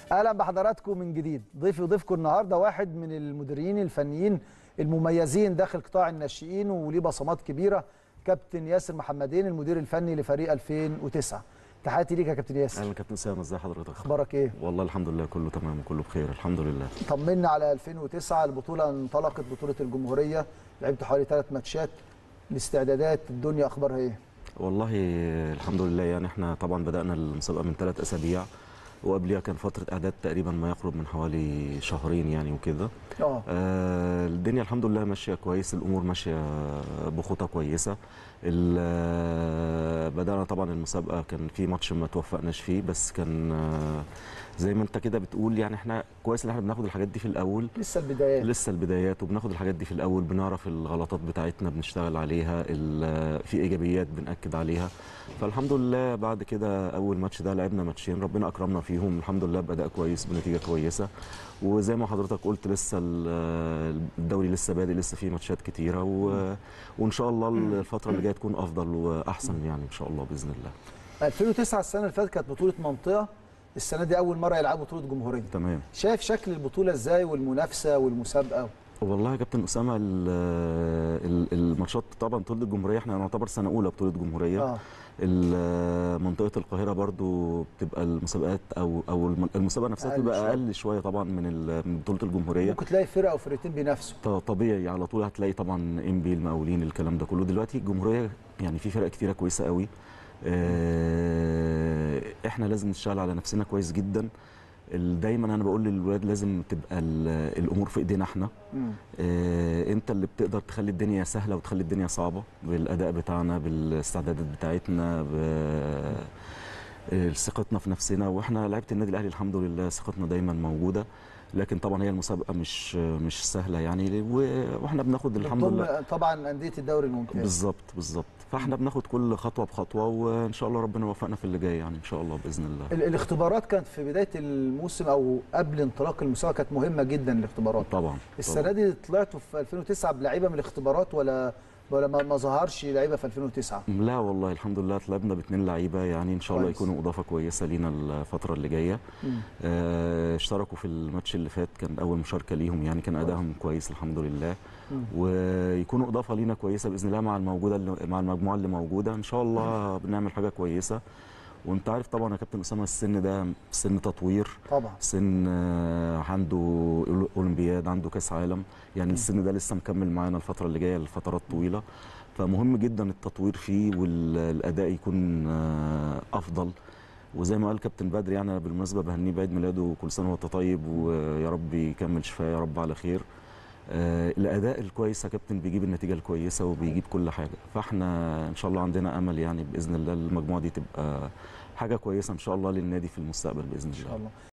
اهلا بحضراتكم من جديد ضيفي وضيفكم النهارده واحد من المديرين الفنيين المميزين داخل قطاع الناشئين وليه بصمات كبيره كابتن ياسر محمدين المدير الفني لفريق 2009 تحياتي ليك يا كابتن ياسر اهلا كابتن اسامه ازي حضرتك اخبارك ايه والله الحمد لله كله تمام وكله بخير الحمد لله طمنا على 2009 البطوله انطلقت بطوله الجمهوريه لعبت حوالي ثلاث ماتشات الاستعدادات الدنيا اخبارها ايه والله الحمد لله يعني احنا طبعا بدانا المسابقه من ثلاث اسابيع وقبلها كان فتره اعداد تقريبا ما يقرب من حوالي شهرين يعني وكده اه آه الدنيا الحمد لله ماشيه كويس الامور ماشيه بخطى كويسه ال- آه، بدانا طبعا المسابقه كان في ماتش ما توفقناش فيه بس كان آه، زي ما انت كده بتقول يعني احنا كويس ان احنا بناخد الحاجات دي في الاول لسه البدايات لسه البدايات وبناخد الحاجات دي في الاول بنعرف الغلطات بتاعتنا بنشتغل عليها ال- في ايجابيات بناكد عليها فالحمد لله بعد كده اول ماتش ده لعبنا ماتشين ربنا اكرمنا فيهم الحمد لله باداء كويس بنتيجه كويسه وزي ما حضرتك قلت لسه ال- الدوري لسه بادئ لسه فيه ماتشات كتيره و... وان شاء الله الفتره اللي جايه تكون افضل واحسن يعني ان شاء الله باذن الله 2009 السنه اللي فاتت كانت بطوله منطقه السنه دي اول مره يلعبوا بطوله جمهوريه تمام شايف شكل البطوله ازاي والمنافسه والمسابقه والله يا كابتن اسامه ال- ال- الماتشات طبعا بطوله الجمهوريه احنا نعتبر سنه اولى بطوله جمهوريه اه ال- منطقه القاهره برضو بتبقى المسابقات او او الم- المسابقه نفسها أقل بتبقى شوية. اقل شويه طبعا من ال- من بطوله الجمهوريه ممكن تلاقي فرقه او فرقتين بينافسوا ط- طبيعي على طول هتلاقي طبعا ام بي المقاولين الكلام ده كله دلوقتي الجمهوريه يعني في فرق كتيره كويسه قوي آه، احنا لازم نشتغل على نفسنا كويس جدا ال- دايما انا بقول للولاد لازم تبقى ال- الامور في ايدينا احنا مم. آه، انت اللي بتقدر تخلي الدنيا سهله وتخلي الدنيا صعبه بالاداء بتاعنا بالاستعدادات بتاعتنا ب آه، ثقتنا في نفسنا واحنا لعيبه النادي الاهلي الحمد لله ثقتنا دايما موجوده لكن طبعا هي المسابقه مش مش سهله يعني و- واحنا بناخد الحمد بتضم لله طبعا انديه الدوري الممتاز بالظبط بالظبط فاحنا بناخد كل خطوه بخطوه وان شاء الله ربنا يوفقنا في اللي جاي يعني ان شاء الله باذن الله ال- الاختبارات كانت في بدايه الموسم او قبل انطلاق المسابقه كانت مهمه جدا الاختبارات طبعا السنه دي طلعتوا في 2009 بلعيبه من الاختبارات ولا ولا ما ما ظهرش لعيبه في 2009 لا والله الحمد لله طلعنا باثنين لعيبه يعني ان شاء الله كويس. يكونوا اضافه كويسه لينا الفتره اللي جايه مم. آه، اشتركوا في الماتش اللي فات كان اول مشاركه ليهم يعني كان ادائهم كويس الحمد لله مم. ويكونوا اضافه لينا كويسه باذن الله مع الموجوده اللي مع المجموعه اللي موجوده ان شاء الله بنعمل حاجه كويسه وانت عارف طبعا يا كابتن اسامه السن ده سن تطوير طبعا سن آه، عنده أول- اولمبياد عنده كاس عالم يعني السن ده لسه مكمل معانا الفتره اللي جايه لفترات طويله فمهم جدا التطوير فيه والاداء يكون آه، افضل وزي ما قال كابتن بدر يعني أنا بالمناسبه بهنيه بعيد ميلاده وكل سنه وانت طيب ويا رب يكمل شفاء يا رب على خير آه، الاداء الكويس يا كابتن بيجيب النتيجه الكويسه وبيجيب كل حاجه فاحنا ان شاء الله عندنا امل يعني باذن الله المجموعه دي تبقى حاجه كويسه ان شاء الله للنادي في المستقبل باذن ان الله شاء الله